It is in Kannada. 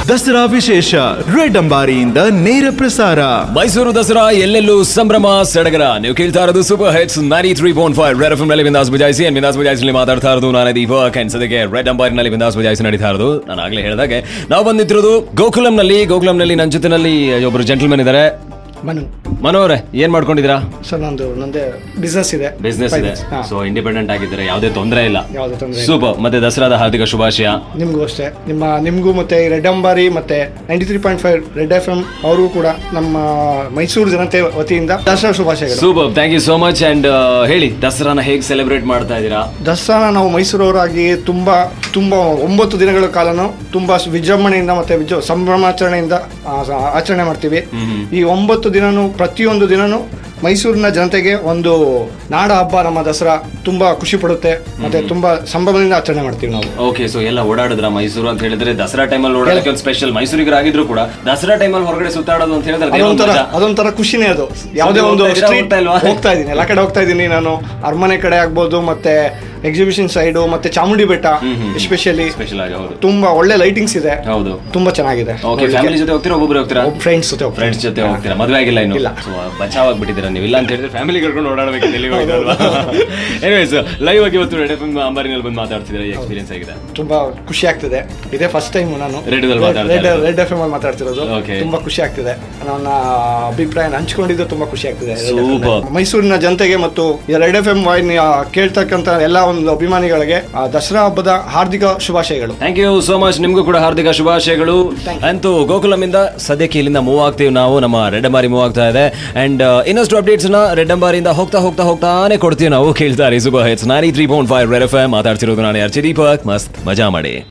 ದಸರಾ ವಿಶೇಷ ರೆಡ್ ಅಂಬಾರಿಯಿಂದ ನೇರ ಪ್ರಸಾರ ಮೈಸೂರು ದಸರಾ ಎಲ್ಲೆಲ್ಲೂ ಸಂಭ್ರಮ ಸಡಗರ ನೀವು ಕೇಳ್ತಾ ಇರೋದು super hits ninety three point five red F ನಲ್ಲಿ ಬಿಂದಾಸ್ ಬುಜಾಯಿಸಿ ಅಂಡ್ ಬಿಂದಾಸ್ ಬುಜಾಯಿಸಿ ಮಾತಾಡ್ತಾ ಇರೋದು ನಾನು ದೀಪಕ್ ಅಂಡ್ ಸದ್ಯಕ್ಕೆ ರೆಡ್ ಅಂಬಾರಿನಲ್ಲಿ ಬಿಂದಾಸ್ ಬುಜಾಯಿಸಿ ನಡೀತಾ ಇರೋದು ನಾನು ಆಗ್ಲೇ ಹೇಳಿದಾಗೆ ನಾವು ಬಂದಿತ್ತಿರೋದು ಗೋಕುಲಂನಲ್ಲಿ ಗೋಕುಲಂನಲ್ಲಿ ನನ್ನ ಜೊತೆನಲ್ಲಿ ಒಬ್ಬರು ಜೆಂಟಲ್ಮನ್ ಇದ್ದಾರೆ ಮನು ಮನೋರೆ ಏನ್ ಮಾಡ್ಕೊಂಡಿದ್ದೀರಾ ಸರ್ ನಂದು ನಂದೇ ಬಿಸ್ನೆಸ್ ಇದೆ ಬಿಸ್ನೆಸ್ ಇದೆ Finance. ಹಾ. ಸೊ ಇಂಡಿಪೆಂಡೆಂಟ್ ಆಗಿದ್ದಾರೆ ಯಾವುದೇ ತೊಂದರೆ ಇಲ್ಲ ಯಾವುದೇ ತೊಂದರೆ ಇಲ್ಲ. ಸೂಪರ್ ಮತ್ತೆ ದಸರಾದ ಹಾರ್ದಿಕ ಶುಭಾಶಯ ನಿಮಗೂ ಅಷ್ಟೇ ನಿಮ್ಮ ನಿಮಗೂ ಮತ್ತೆ ಈ ರೆಡ್ ಅಂಬಾರಿ ಮತ್ತೆ ninety three point five red F M ಅವ್ರಿಗೂ ಕೂಡ ನಮ್ಮ ಮೈಸೂರು ಜನತೆ ವತಿಯಿಂದ ದಸರಾ ಶುಭಾಶಯಗಳು super thank you so much and ಹೇಳಿ ದಸರಾನ ಹೇಗೆ ಸೆಲೆಬ್ರೇಟ್ ಮಾಡ್ತಾ ಇದ್ದೀರಾ ದಸರಾನ ನಾವು ಮೈಸೂರವರಾಗಿ ತುಂಬಾ ತುಂಬಾ ಒಂಬತ್ತು ದಿನಗಳ ಕಾಲನು ತುಂಬಾ ವಿಜೃಂಭಣೆಯಿಂದ ಮತ್ತೆ ವಿಜ ಸಂಭ್ರಮಾಚರಣೆಯಿಂದ ಆ, ಸ- ಆಚರಣೆ ಮಾಡ್ತೀವಿ ಈ ಒಂಬತ್ತು ದಿನನೂ ಪ್ರತಿಯೊಂದು ದಿನನೂ ಮೈಸೂರಿನ ಜನತೆಗೆ ಒಂದು ನಾಡ ಹಬ್ಬ ನಮ್ಮ ದಸರಾ ತುಂಬಾ ಖುಷಿ ಪಡುತ್ತೆ ಮತ್ತೆ ತುಂಬಾ ಸಂಭ್ರಮದಿಂದ ಆಚರಣೆ ಮಾಡ್ತೀವಿ ನಾವು ಓಕೆ ಸೊ ಎಲ್ಲ ಓಡಾಡಿದ್ರ ಮೈಸೂರು ಅಂತ ಹೇಳಿದ್ರೆ ದಸರಾ ಟೈಮಲ್ಲಿ ಓಡಾಡಕ್ಕೆ ಒಂದು ಸ್ಪೆಷಲ್ ಮೈಸೂರಿಗರಾಗಿದ್ರು ಕೂಡ ದಸರಾ ಟೈಮಲ್ಲಿ ಹೊರಗಡೆ ಸುತ್ತಾಡೋದು ಅಂತ ಹೇಳಿದ್ರೆ ಅದೇ ಒಂದು ಅದೊಂಥರ ಮಜಾ. ಅದೊಂಥರ ಖುಷಿನೇ ಅದು ಯಾವುದೇ ಒಂದು ಹೋಗ್ತಾ ಇದ್ದೀರಾ? street- ಹೋಗ್ತಾ ಇಲ್ವಾ? ಹೋಗ್ತಾ ಇದ್ದೀನಿ ಎಲ್ಲ ಕಡೆ ಹೋಗ್ತಾ ಇದ್ದೀನಿ ನಾನು ಅರಮನೆ ಕಡೆ ಆಗ್ಬೋದು ಮತ್ತೆ ಎಕ್ಸಿಬಿಷನ್ ಸೈಡು ಮತ್ತೆ ಚಾಮುಂಡಿ ಬೆಟ್ಟ ಎಸ್ಪೆಷಲಿ ಸ್ಪೆಷಲ್ ಆಗಿ ಹೌದು ತುಂಬಾ ಒಳ್ಳೆ ಲೈಟಿಂಗ್ಸ್ ಇದೆ ಹೌದು ತುಂಬಾ ಚೆನ್ನಾಗಿದೆ ಓಕೆ ಫ್ಯಾಮಿಲಿ ಜೊತೆ ಹೋಗ್ತೀರಾ ಒಬ್ಬೊಬ್ರು ಹೋಗ್ತೀರಾ ಫ್ರೆಂಡ್ಸ್ ಜೊತೆ ಹೋಗ್ತೀನಿ. ಫ್ರೆಂಡ್ಸ್ ಜೊತೆ ಹೋಗ್ತೀರಾ ಮದುವೆ ಆಗಿಲ್ಲ ಇನ್ನು ಇಲ್ಲ. ಸೊ ಬಚಾವ್ ಆಗ್ಬಿಟ್ಟಿದ್ದೀರಾ ನೀವು ಇಲ್ಲ ಅಂತ ಹೇಳಿದ್ರೆ ಫ್ಯಾಮಿಲಿ ಕರ್ಕೊಂಡು ಓಡಾಡಬೇಕು ಎಲ್ಲಿಗೆ ಹೋಗಿದ್ರಲ್ವಾ ಎನಿವೇಸ್ ಲೈವ್ ಆಗಿ ಇವತ್ತು ರೆಡ್ ಎಫ್ ಅಂಬಾರಿನಲ್ಲಿ ಬಂದು ಮಾತಾಡ್ತಿದ್ರೆ ಎಕ್ಸ್ಪೀರಿಯನ್ಸ್ ಆಗಿದೆ ತುಂಬಾ ಖುಷಿ ಆಗ್ತಿದೆ ಇದೇ ಫಸ್ಟ್ ಟೈಮ್ ನಾನು Radio ದಲ್ಲಿ ಮಾತಾಡ್ತಾ ರೆಡ್ ಇರೋದು. ರೆಡ್ ಎಫ್ ಎಂ ಅಲ್ಲಿ ಮಾತಾಡ್ತಿರೋದು Okay. ತುಂಬಾ ಖುಷಿ ಆಗ್ತಿದೆ ನನ್ನ ಅಭಿಪ್ರಾಯ ಹಂಚ್ಕೊಂಡಿದ್ದು ತುಂಬಾ ಖುಷಿ ಆಗ್ತಿದೆ Red FM ನಲ್ಲಿ. Super. ಮೈಸೂರಿನ ಜನತೆಗೆ ಮತ್ತು ಈ ರೆಡ್ ಎಫ್ ಎಂ ವಾಹಿನಿ ಆ, ಕೇಳ್ತಕ್ಕಂತ ಎಲ್ಲ ಒಂದು ಅಭಿಮಾನಿಗಳಿಗೆ ಆ, ದಸರಾ ಹಬ್ಬದ ಹಾರ್ದಿಕ ಶುಭಾಶಯಗಳು ಥ್ಯಾಂಕ್ ಯು ಸೋ ಮಚ್ ನಿಮಗೂ ಕೂಡ ಹಾರ್ದಿಕ ಶುಭಾಶಯಗಳು ಅಂತೂ ಗೋಕುಲಮಿಂದ ಸದ್ಯಕ್ಕೆ ಇಲ್ಲಿಂದ ಮೂವ್ ಆಗ್ತೀವಿ ನಾವು ನಮ್ಮ ರೆಡ್ ಅಂಬಾರಿ ಮೂವ್ ಆಗ್ತಾ ಇದೆ ಅಂಡ್ ಇನ್ನಷ್ಟು ಅಪ್ಡೇಟ್ಸ್ ನ ರೆಡ್ ಅಂಬಾರಿಯಿಂದ ಹೋಗ್ತಾ ಹೋಗ್ತಾ ಹೋಗ್ತಾನೆ ಕೊಡ್ತೀವಿ ನಾವು ಕೇಳ್ತಾರೆ super hits ninety three point five red F ಮಾತಾಡ್ತಿರೋದು ನಾನು ಯಾರು ದೀಪಕ್ ಮಸ್ತ್ ಮಜಾ ಮಾಡಿ